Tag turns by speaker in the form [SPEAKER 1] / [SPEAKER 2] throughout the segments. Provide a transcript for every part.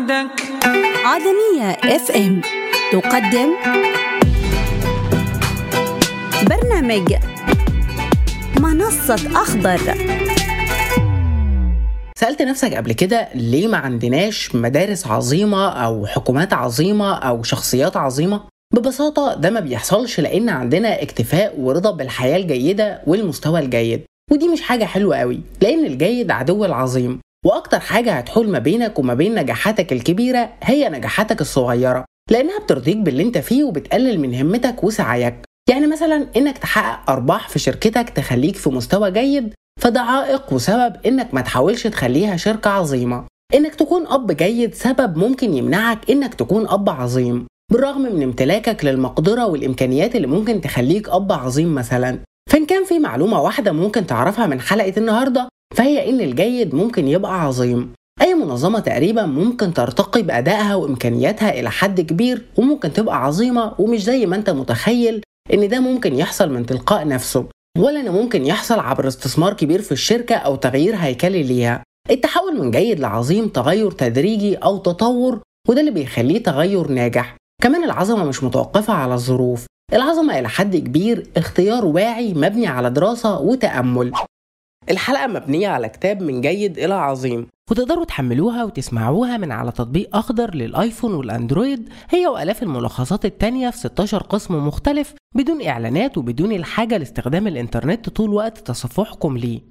[SPEAKER 1] عندك
[SPEAKER 2] عدنية اف ام تقدم برنامج منصة أخضر
[SPEAKER 3] سألت نفسك قبل كده ليه ما عندناش مدارس عظيمة أو حكومات عظيمة أو شخصيات عظيمة؟ ببساطة ده ما بيحصلش لأن عندنا اكتفاء ورضا بالحياة الجيدة والمستوى الجيد ودي مش حاجة حلوة قوي لأن الجيد عدو العظيم وأكتر حاجة هتحول ما بينك وما بين نجاحاتك الكبيرة هي نجاحاتك الصغيرة لأنها بترضيك باللي أنت فيه وبتقلل من همتك وسعيك يعني مثلا إنك تحقق أرباح في شركتك تخليك في مستوى جيد فده عائق وسبب إنك ما تحاولش تخليها شركة عظيمة إنك تكون أب جيد سبب ممكن يمنعك إنك تكون أب عظيم بالرغم من امتلاكك للمقدرة والإمكانيات اللي ممكن تخليك أب عظيم مثلا فإن كان في معلومة واحدة ممكن تعرفها من حلقة النهاردة فهي إن الجيد ممكن يبقى عظيم أي منظمة تقريبا ممكن ترتقي بأدائها وإمكانياتها إلى حد كبير وممكن تبقى عظيمة ومش زي ما أنت متخيل إن ده ممكن يحصل من تلقاء نفسه ولا إنه ممكن يحصل عبر استثمار كبير في الشركة أو تغيير هيكلي ليها التحول من جيد لعظيم تغير تدريجي أو تطور وده اللي بيخليه تغير ناجح كمان العظمة مش متوقفة على الظروف العظمة إلى حد كبير اختيار واعي مبني على دراسة وتأمل الحلقة مبنية على كتاب من جيد إلى عظيم وتقدروا تحملوها وتسمعوها من على تطبيق أخضر للآيفون والأندرويد هي وآلاف الملخصات التانية في 16 قسم مختلف بدون إعلانات وبدون الحاجة لاستخدام الإنترنت طول وقت تصفحكم ليه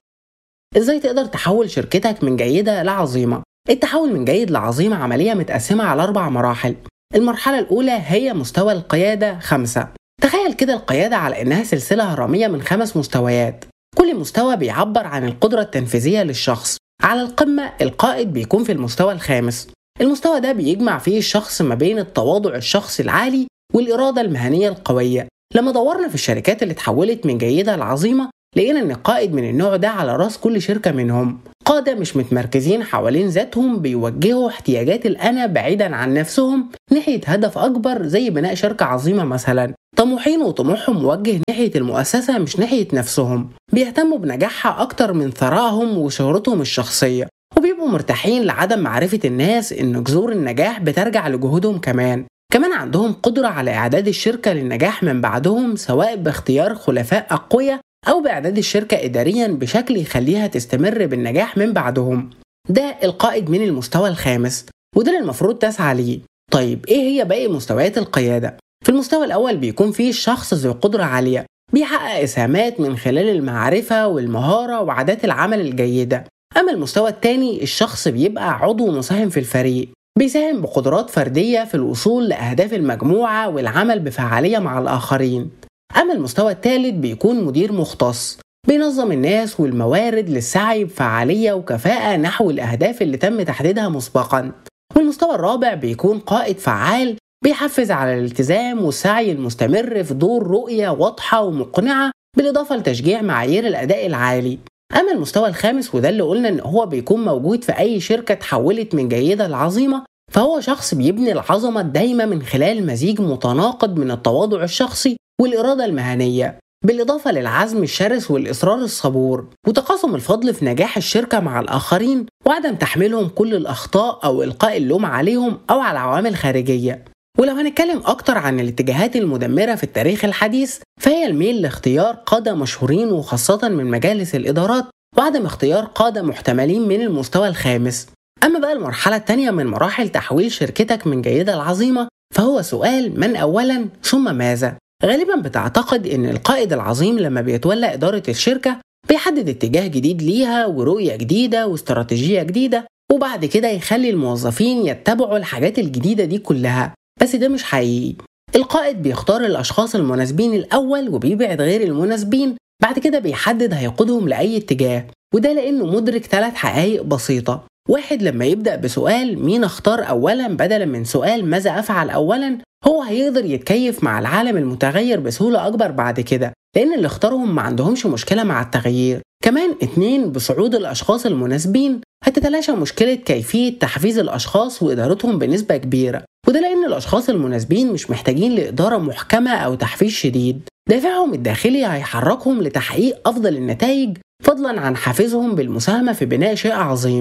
[SPEAKER 3] إزاي تقدر تحول شركتك من جيدة لعظيمة؟ التحول من جيد لعظيمة عملية متقسمة على أربع مراحل المرحلة الأولى هي مستوى القيادة خمسة تخيل كده القيادة على إنها سلسلة هرمية من خمس مستويات كل مستوى بيعبر عن القدرة التنفيذية للشخص على القمة القائد بيكون في المستوى الخامس المستوى ده بيجمع فيه الشخص ما بين التواضع الشخصي العالي والإرادة المهنية القوية لما دورنا في الشركات اللي اتحولت من جيدة لعظيمة لقينا ان قائد من النوع ده على راس كل شركة منهم قادة مش متمركزين حوالين ذاتهم بيوجهوا احتياجات الأنا بعيدا عن نفسهم ناحية هدف أكبر زي بناء شركة عظيمة مثلا طموحين وطموحهم موجه ناحية المؤسسة مش ناحية نفسهم بيهتموا بنجاحها أكتر من ثرائهم وشهرتهم الشخصية وبيبقوا مرتاحين لعدم معرفة الناس إن جذور النجاح بترجع لجهودهم كمان كمان عندهم قدرة على إعداد الشركة للنجاح من بعدهم سواء باختيار خلفاء أقوياء أو بإعداد الشركة إداريا بشكل يخليها تستمر بالنجاح من بعدهم ده القائد من المستوى الخامس وده اللي المفروض تسعى ليه طيب إيه هي باقي مستويات القيادة؟ في المستوى الأول بيكون فيه الشخص ذو قدرة عالية بيحقق إسهامات من خلال المعرفة والمهارة وعادات العمل الجيدة أما المستوى الثاني الشخص بيبقى عضو مساهم في الفريق بيساهم بقدرات فردية في الوصول لأهداف المجموعة والعمل بفعالية مع الآخرين أما المستوى الثالث بيكون مدير مختص بينظم الناس والموارد للسعي بفعالية وكفاءة نحو الأهداف اللي تم تحديدها مسبقا والمستوى الرابع بيكون قائد فعال بيحفز على الالتزام والسعي المستمر في دور رؤية واضحة ومقنعة بالإضافة لتشجيع معايير الأداء العالي أما المستوى الخامس وده اللي قلنا إن هو بيكون موجود في أي شركة تحولت من جيدة لعظيمة فهو شخص بيبني العظمة دايما من خلال مزيج متناقض من التواضع الشخصي والإرادة المهنية بالإضافة للعزم الشرس والإصرار الصبور وتقاسم الفضل في نجاح الشركة مع الآخرين وعدم تحميلهم كل الأخطاء أو إلقاء اللوم عليهم أو على عوامل خارجية ولو هنتكلم أكتر عن الاتجاهات المدمرة في التاريخ الحديث فهي الميل لاختيار قادة مشهورين وخاصة من مجالس الإدارات وعدم اختيار قادة محتملين من المستوى الخامس أما بقى المرحلة الثانية من مراحل تحويل شركتك من جيدة لعظيمة فهو سؤال من أولا ثم ماذا غالبا بتعتقد ان القائد العظيم لما بيتولى اداره الشركه بيحدد اتجاه جديد ليها ورؤيه جديده واستراتيجيه جديده وبعد كده يخلي الموظفين يتبعوا الحاجات الجديده دي كلها بس ده مش حقيقي القائد بيختار الاشخاص المناسبين الاول وبيبعد غير المناسبين بعد كده بيحدد هيقودهم لاي اتجاه وده لانه مدرك ثلاث حقائق بسيطه واحد لما يبدأ بسؤال مين اختار أولا بدلا من سؤال ماذا أفعل أولا هو هيقدر يتكيف مع العالم المتغير بسهولة أكبر بعد كده لأن اللي اختارهم ما عندهمش مشكلة مع التغيير كمان اتنين بصعود الأشخاص المناسبين هتتلاشى مشكلة كيفية تحفيز الأشخاص وإدارتهم بنسبة كبيرة وده لأن الأشخاص المناسبين مش محتاجين لإدارة محكمة أو تحفيز شديد دافعهم الداخلي هيحركهم لتحقيق أفضل النتائج فضلا عن حافزهم بالمساهمة في بناء شيء عظيم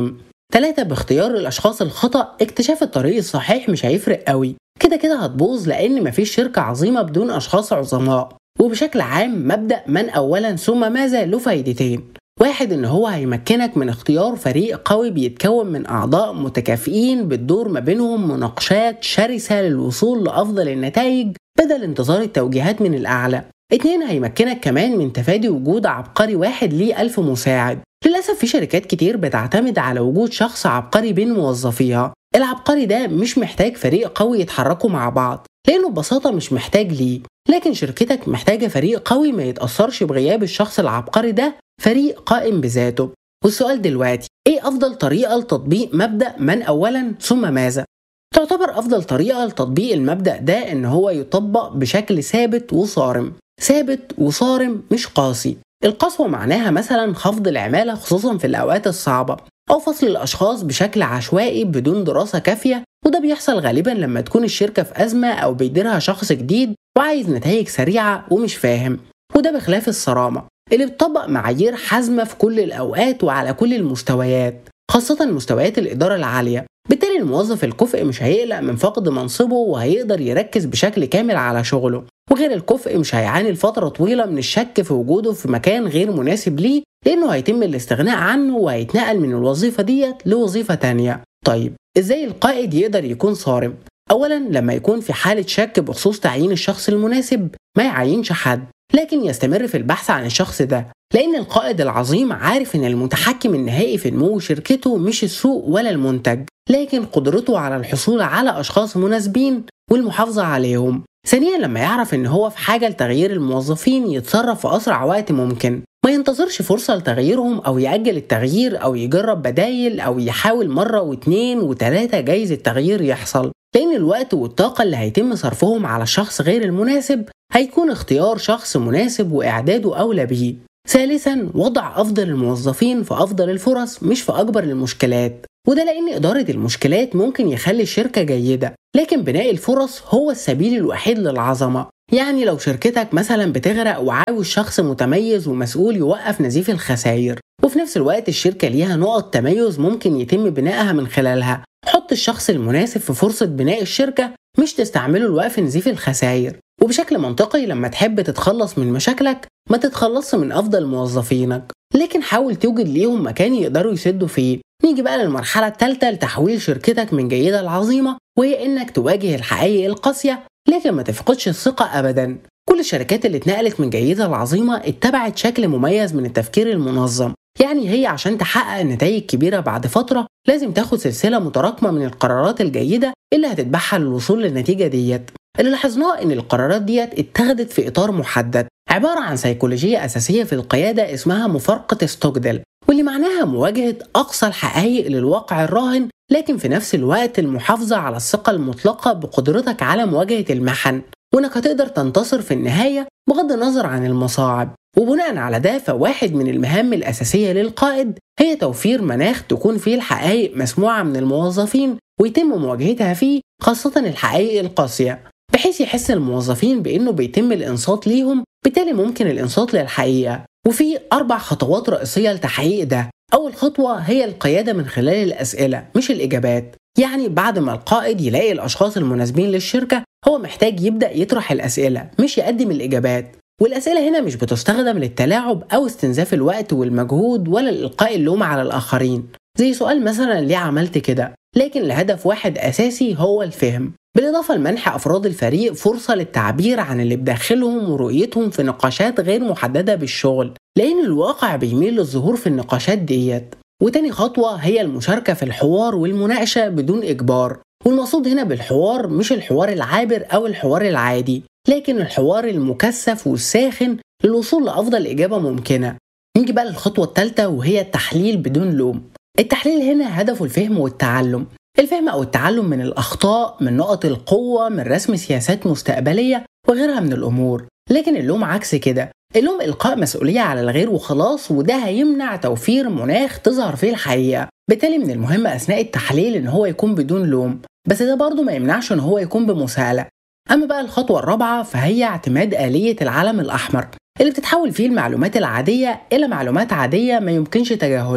[SPEAKER 3] تلاتة باختيار الأشخاص الخطأ اكتشاف الطريق الصحيح مش هيفرق قوي كده كده هتبوظ لأن مفيش شركة عظيمة بدون أشخاص عظماء وبشكل عام مبدأ من أولا ثم ماذا له فايدتين واحد ان هو هيمكنك من اختيار فريق قوي بيتكون من اعضاء متكافئين بتدور ما بينهم مناقشات شرسة للوصول لافضل النتائج بدل انتظار التوجيهات من الاعلى اتنين هيمكنك كمان من تفادي وجود عبقري واحد ليه ألف مساعد للأسف في شركات كتير بتعتمد على وجود شخص عبقري بين موظفيها العبقري ده مش محتاج فريق قوي يتحركوا مع بعض لأنه ببساطة مش محتاج ليه لكن شركتك محتاجة فريق قوي ما يتأثرش بغياب الشخص العبقري ده فريق قائم بذاته والسؤال دلوقتي ايه افضل طريقة لتطبيق مبدأ من اولا ثم ماذا؟ تعتبر افضل طريقة لتطبيق المبدأ ده ان هو يطبق بشكل ثابت وصارم ثابت وصارم مش قاسي القسوة معناها مثلا خفض العمالة خصوصا في الأوقات الصعبة أو فصل الأشخاص بشكل عشوائي بدون دراسة كافية وده بيحصل غالبا لما تكون الشركة في أزمة أو بيديرها شخص جديد وعايز نتائج سريعة ومش فاهم وده بخلاف الصرامة اللي بتطبق معايير حازمة في كل الأوقات وعلى كل المستويات خاصة مستويات الإدارة العالية بالتالي الموظف الكفء مش هيقلق من فقد منصبه وهيقدر يركز بشكل كامل على شغله وغير الكفء مش هيعاني لفترة طويلة من الشك في وجوده في مكان غير مناسب ليه لأنه هيتم الاستغناء عنه وهيتنقل من الوظيفة ديت لوظيفة تانية طيب إزاي القائد يقدر يكون صارم؟ أولا لما يكون في حالة شك بخصوص تعيين الشخص المناسب ما يعينش حد لكن يستمر في البحث عن الشخص ده لأن القائد العظيم عارف إن المتحكم النهائي في نمو شركته مش السوق ولا المنتج لكن قدرته على الحصول على أشخاص مناسبين والمحافظة عليهم ثانيا لما يعرف ان هو في حاجة لتغيير الموظفين يتصرف في أسرع وقت ممكن ما ينتظرش فرصة لتغييرهم أو يأجل التغيير أو يجرب بدايل أو يحاول مرة واتنين وتلاتة جايز التغيير يحصل لأن الوقت والطاقة اللي هيتم صرفهم على الشخص غير المناسب هيكون اختيار شخص مناسب وإعداده أولى به ثالثا وضع أفضل الموظفين في أفضل الفرص مش في أكبر المشكلات وده لأن إدارة المشكلات ممكن يخلي الشركة جيدة لكن بناء الفرص هو السبيل الوحيد للعظمة يعني لو شركتك مثلا بتغرق وعاوز شخص متميز ومسؤول يوقف نزيف الخسائر وفي نفس الوقت الشركة ليها نقط تميز ممكن يتم بنائها من خلالها حط الشخص المناسب في فرصة بناء الشركة مش تستعمله لوقف نزيف الخسائر وبشكل منطقي لما تحب تتخلص من مشاكلك ما تتخلصش من أفضل موظفينك لكن حاول توجد ليهم مكان يقدروا يسدوا فيه نيجي بقى للمرحلة الثالثة لتحويل شركتك من جيدة لعظيمة وهي إنك تواجه الحقائق القاسية لكن ما تفقدش الثقة أبدا كل الشركات اللي اتنقلت من جيدة لعظيمة اتبعت شكل مميز من التفكير المنظم يعني هي عشان تحقق نتائج كبيرة بعد فترة لازم تاخد سلسلة متراكمة من القرارات الجيدة اللي هتتبعها للوصول للنتيجة ديت اللي لاحظناه ان القرارات ديت اتخذت في اطار محدد عبارة عن سيكولوجية أساسية في القيادة اسمها مفارقة ستوكدل واللي معناها مواجهة أقصى الحقائق للواقع الراهن لكن في نفس الوقت المحافظة على الثقة المطلقة بقدرتك على مواجهة المحن وإنك هتقدر تنتصر في النهاية بغض النظر عن المصاعب وبناء على ده فواحد من المهام الأساسية للقائد هي توفير مناخ تكون فيه الحقائق مسموعة من الموظفين ويتم مواجهتها فيه خاصة الحقائق القاسية بحيث يحس الموظفين بأنه بيتم الإنصات ليهم بالتالي ممكن الإنصات للحقيقة وفي أربع خطوات رئيسية لتحقيق ده أول خطوة هي القيادة من خلال الأسئلة مش الإجابات يعني بعد ما القائد يلاقي الأشخاص المناسبين للشركة هو محتاج يبدأ يطرح الأسئلة مش يقدم الإجابات والأسئلة هنا مش بتستخدم للتلاعب أو استنزاف الوقت والمجهود ولا لإلقاء اللوم على الآخرين زي سؤال مثلا ليه عملت كده لكن لهدف واحد أساسي هو الفهم بالإضافة لمنح أفراد الفريق فرصة للتعبير عن اللي بداخلهم ورؤيتهم في نقاشات غير محددة بالشغل لأن الواقع بيميل للظهور في النقاشات ديت وتاني خطوة هي المشاركة في الحوار والمناقشة بدون إجبار والمقصود هنا بالحوار مش الحوار العابر أو الحوار العادي لكن الحوار المكثف والساخن للوصول لأفضل إجابة ممكنة نيجي بقى للخطوة الثالثة وهي التحليل بدون لوم التحليل هنا هدفه الفهم والتعلم الفهم أو التعلم من الأخطاء من نقط القوة من رسم سياسات مستقبلية وغيرها من الأمور لكن اللوم عكس كده اللوم إلقاء مسؤولية على الغير وخلاص وده هيمنع توفير مناخ تظهر فيه الحقيقة بالتالي من المهم أثناء التحليل إن هو يكون بدون لوم بس ده برضه ما يمنعش إن هو يكون بمساءلة أما بقى الخطوة الرابعة فهي اعتماد آلية العلم الأحمر اللي بتتحول فيه المعلومات العادية إلى معلومات عادية ما يمكنش تجاهلها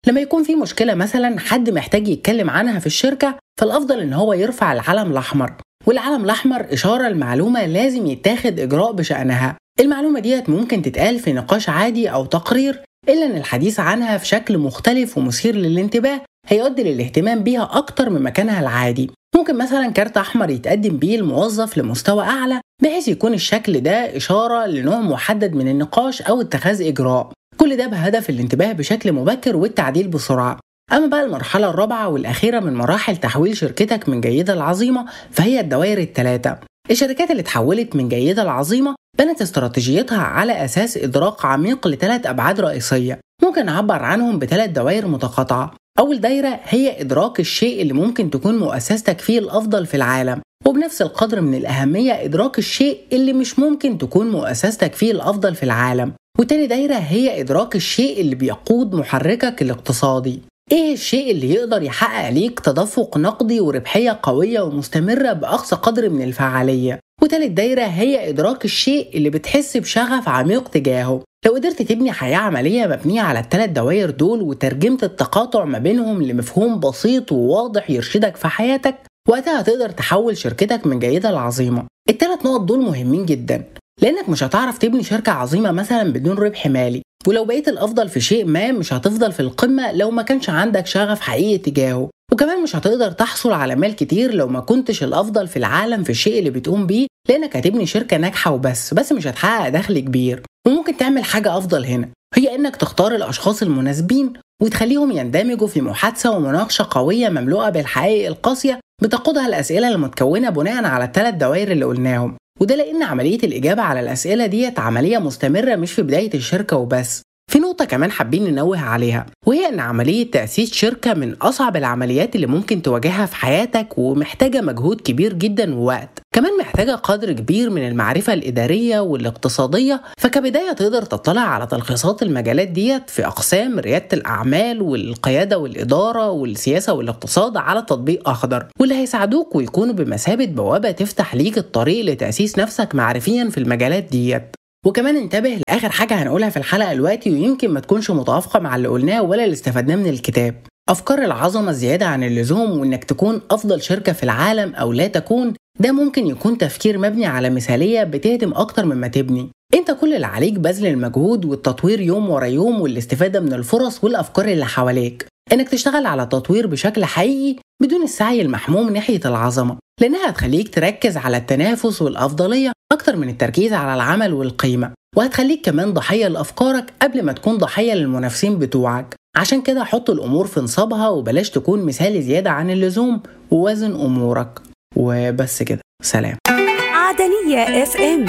[SPEAKER 3] لما يكون في مشكلة مثلا حد محتاج يتكلم عنها في الشركة فالأفضل إن هو يرفع العلم الأحمر والعلم الأحمر إشارة المعلومة لازم يتاخد إجراء بشأنها المعلومة ديت ممكن تتقال في نقاش عادي أو تقرير إلا إن الحديث عنها في شكل مختلف ومثير للانتباه هيؤدي للاهتمام بيها أكتر من مكانها العادي ممكن مثلا كارت أحمر يتقدم بيه الموظف لمستوى أعلى بحيث يكون الشكل ده إشارة لنوع محدد من النقاش أو اتخاذ إجراء كل ده بهدف الانتباه بشكل مبكر والتعديل بسرعة أما بقى المرحلة الرابعة والأخيرة من مراحل تحويل شركتك من جيدة لعظيمة فهي الدوائر الثلاثة الشركات اللي اتحولت من جيدة لعظيمة بنت استراتيجيتها على أساس إدراك عميق لثلاث أبعاد رئيسية ممكن نعبر عنهم بثلاث دوائر متقاطعة أول دايرة هي إدراك الشيء اللي ممكن تكون مؤسستك فيه الأفضل في العالم وبنفس القدر من الأهمية إدراك الشيء اللي مش ممكن تكون مؤسستك فيه الأفضل في العالم وتاني دايرة هي إدراك الشيء اللي بيقود محركك الاقتصادي ايه الشيء اللي يقدر يحقق ليك تدفق نقدي وربحية قوية ومستمرة بأقصى قدر من الفعالية وتالت دايرة هي إدراك الشيء اللي بتحس بشغف عميق تجاهه لو قدرت تبني حياة عملية مبنية على الثلاث دوائر دول وترجمت التقاطع ما بينهم لمفهوم بسيط وواضح يرشدك في حياتك وقتها هتقدر تحول شركتك من جيدة لعظيمة الثلاث نقط دول مهمين جدا لأنك مش هتعرف تبني شركة عظيمة مثلا بدون ربح مالي ولو بقيت الأفضل في شيء ما مش هتفضل في القمة لو ما كانش عندك شغف حقيقي تجاهه وكمان مش هتقدر تحصل على مال كتير لو ما كنتش الأفضل في العالم في الشيء اللي بتقوم بيه لأنك هتبني شركة ناجحة وبس بس مش هتحقق دخل كبير وممكن تعمل حاجة أفضل هنا هي إنك تختار الأشخاص المناسبين وتخليهم يندمجوا في محادثة ومناقشة قوية مملوءة بالحقائق القاسية بتقودها الأسئلة المتكونة بناء على الثلاث دوائر اللي قلناهم وده لأن عملية الإجابة على الأسئلة ديت عملية مستمرة مش في بداية الشركة وبس في نقطة كمان حابين ننوه عليها وهي إن عملية تأسيس شركة من أصعب العمليات اللي ممكن تواجهها في حياتك ومحتاجة مجهود كبير جدا ووقت كمان محتاجة قدر كبير من المعرفة الإدارية والاقتصادية فكبداية تقدر تطلع على تلخيصات المجالات ديت في أقسام ريادة الأعمال والقيادة والإدارة والسياسة والاقتصاد على تطبيق أخضر واللي هيساعدوك ويكونوا بمثابة بوابة تفتح ليك الطريق لتأسيس نفسك معرفيا في المجالات ديت وكمان انتبه لاخر حاجه هنقولها في الحلقه دلوقتي ويمكن ما تكونش متوافقه مع اللي قلناه ولا اللي استفدناه من الكتاب افكار العظمه الزياده عن اللزوم وانك تكون افضل شركه في العالم او لا تكون ده ممكن يكون تفكير مبني على مثاليه بتهدم اكتر مما تبني انت كل اللي عليك بذل المجهود والتطوير يوم ورا يوم والاستفاده من الفرص والافكار اللي حواليك انك تشتغل على التطوير بشكل حقيقي بدون السعي المحموم ناحيه العظمه لانها هتخليك تركز على التنافس والافضليه اكتر من التركيز على العمل والقيمه وهتخليك كمان ضحيه لافكارك قبل ما تكون ضحيه للمنافسين بتوعك عشان كده حط الامور في نصابها وبلاش تكون مثالي زياده عن اللزوم ووازن امورك وبس كده سلام
[SPEAKER 2] عدنية اف ام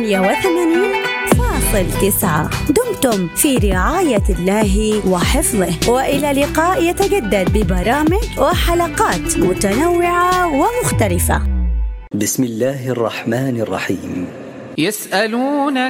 [SPEAKER 2] 88 فاصل تسعة دمتم في رعاية الله وحفظه وإلى لقاء يتجدد ببرامج وحلقات متنوعة ومختلفة
[SPEAKER 1] بسم الله الرحمن الرحيم
[SPEAKER 4] يسألونك